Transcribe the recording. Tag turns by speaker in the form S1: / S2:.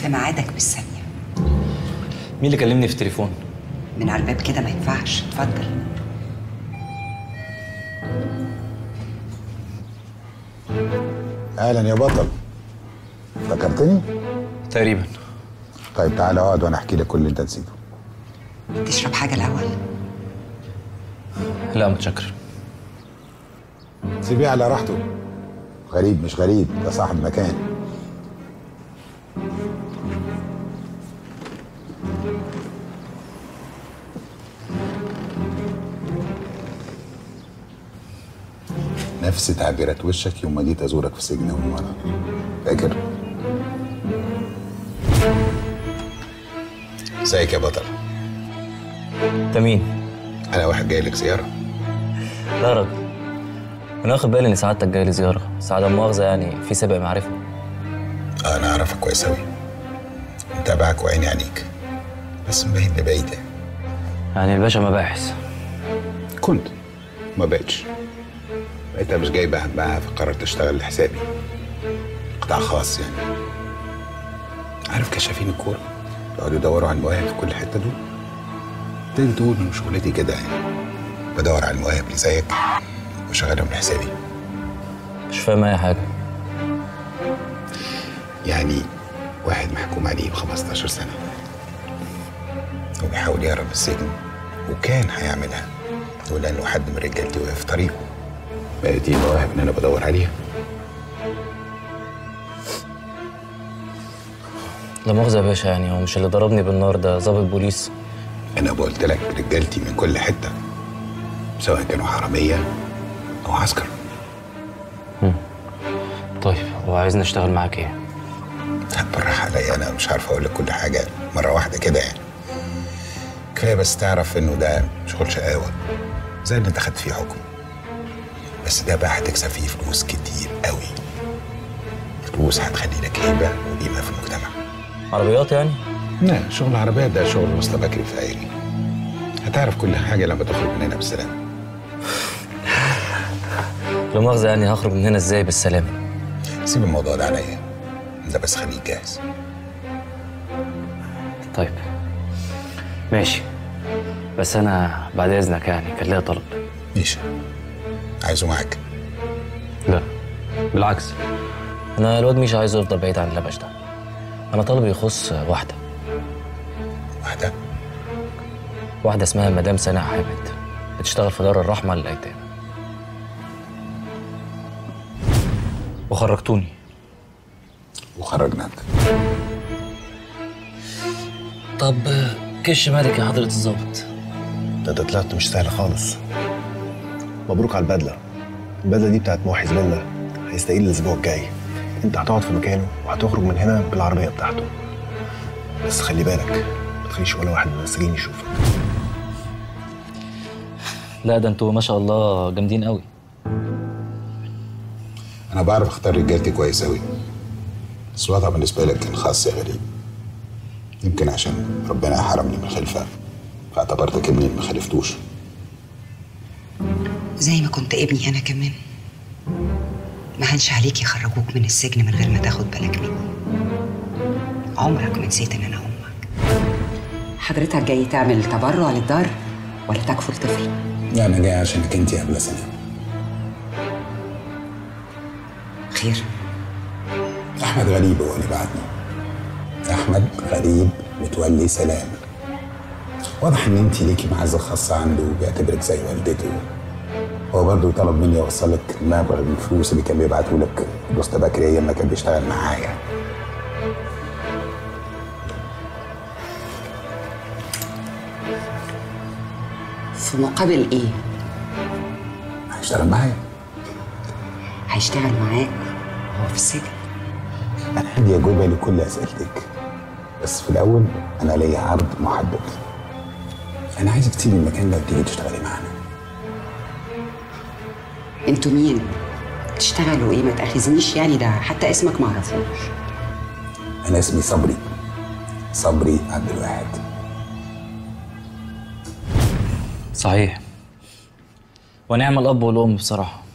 S1: ميعادك بالثانيه
S2: مين اللي كلمني في التليفون
S1: من على الباب كده ما ينفعش اتفضل
S3: اهلا يا بطل فكرتني
S2: تقريبا
S3: طيب تعالى اقعد وانا احكي لك كل اللي انت نسيته
S1: تشرب حاجه الاول
S2: لا متشكر
S3: سيبيه على راحته غريب مش غريب ده صاحب مكان نفس تعبيرات وشك يوم ما جيت ازورك في سجن من ورا فاكر ازيك يا بطل
S2: انت مين؟
S3: انا واحد جاي لك زياره
S2: لا يا راجل انا واخد بالي ان سعادتك جاي لي زياره سعاده مؤاخذه يعني في سابق معرفه
S3: آه انا اعرفك كويس اوي متابعك وعيني عليك بس مبين بعيد يعني
S2: يعني الباشا مباحث
S3: كنت ما بقتش بقيتها مش جايبه همها فقررت اشتغل لحسابي قطاع خاص يعني عارف كشافين الكوره يقعدوا يدوروا على المواهب في كل حته دول تقدر تقول ان شغلتي كده يعني بدور على المواهب اللي زيك وشغالهم لحسابي
S2: مش فاهم اي حاجه
S3: يعني واحد محكوم عليه ب 15 سنه وبيحاول يهرب من السجن وكان هيعملها لولا انه حد من رجالتي وقف في طريقه بقت دي المواهب اللي انا بدور عليها
S2: لا مؤاخذه يا باشا يعني هو مش اللي ضربني بالنار ده ضابط بوليس
S3: انا قلت لك رجالتي من كل حته سواء كانوا حراميه او عسكر
S2: طيب هو عايزني اشتغل معاك ايه؟
S3: بالراحه عليا انا مش عارف اقول لك كل حاجه مره واحده كده يعني كفايه بس تعرف انه ده شغل شقاوه زي اللي انت خدت فيه حكم بس ده بقى هتكسب فيه فلوس كتير قوي فلوس هتخلي لك هيبه وقيمه في المجتمع
S2: عربيات يعني؟
S3: لا شغل عربيات ده شغل وسط بكري في عيني هتعرف كل حاجه لما تخرج من هنا بالسلامه
S2: لا مؤاخذه يعني هخرج من هنا ازاي بالسلامه؟
S3: سيب الموضوع ده عليا انت بس خليك جاهز
S2: طيب ماشي بس انا بعد اذنك يعني كان ليا طلب
S3: ماشي عايزه معاك
S2: لا بالعكس انا الواد مش عايزه يفضل بعيد عن اللبش ده انا طلبي يخص واحده
S3: واحده
S2: واحده اسمها مدام سناء حامد بتشتغل في دار الرحمه للايتام وخرجتوني
S3: وخرجناك
S2: طب كش مالك يا حضره الظابط
S4: ده انت طلعت مش سهل خالص مبروك على البدله البدله دي بتاعت موحي زميلنا هيستقيل الاسبوع الجاي انت هتقعد في مكانه وهتخرج من هنا بالعربيه بتاعته بس خلي بالك ما تخليش ولا واحد من المساجين يشوفك
S2: لا ده انتوا ما شاء الله جامدين قوي
S3: انا بعرف اختار رجالتي كويس اوي بس الوضع بالنسبه لك كان خاص يا غريب يمكن عشان ربنا حرمني من الخلفه فاعتبرتك ابني ما خلفتوش
S1: زي ما كنت ابني انا كمان ما هنش عليك يخرجوك من السجن من غير ما تاخد بالك مني عمرك ما نسيت ان انا امك حضرتك جاي تعمل تبرع للدار ولا تكفل طفل
S3: لا انا جاي عشانك انت يا قبل سنه
S1: خير
S3: احمد غريب هو اللي بعتني احمد غريب متولي سلام واضح ان انت ليكي معزه خاصه عنده وبيعتبرك زي والدته هو برضه طلب مني اوصل لك مبلغ من الفلوس اللي كان بيبعته لك الوسطى بكري ايام ما كان بيشتغل معايا
S1: في مقابل ايه
S3: هيشتغل معايا
S1: هيشتغل معاك وهو في السجن
S3: انا عندي اجوبه لكل اسئلتك بس في الاول انا ليا عرض محدد انا عايزك تسيبي المكان ده وتيجي تشتغلي معانا
S1: انتوا مين تشتغلوا ايه ما تاخذنيش يعني ده حتى اسمك ما اعرفوش
S3: انا اسمي صبري صبري عبد الواحد
S2: صحيح ونعم الاب والام بصراحه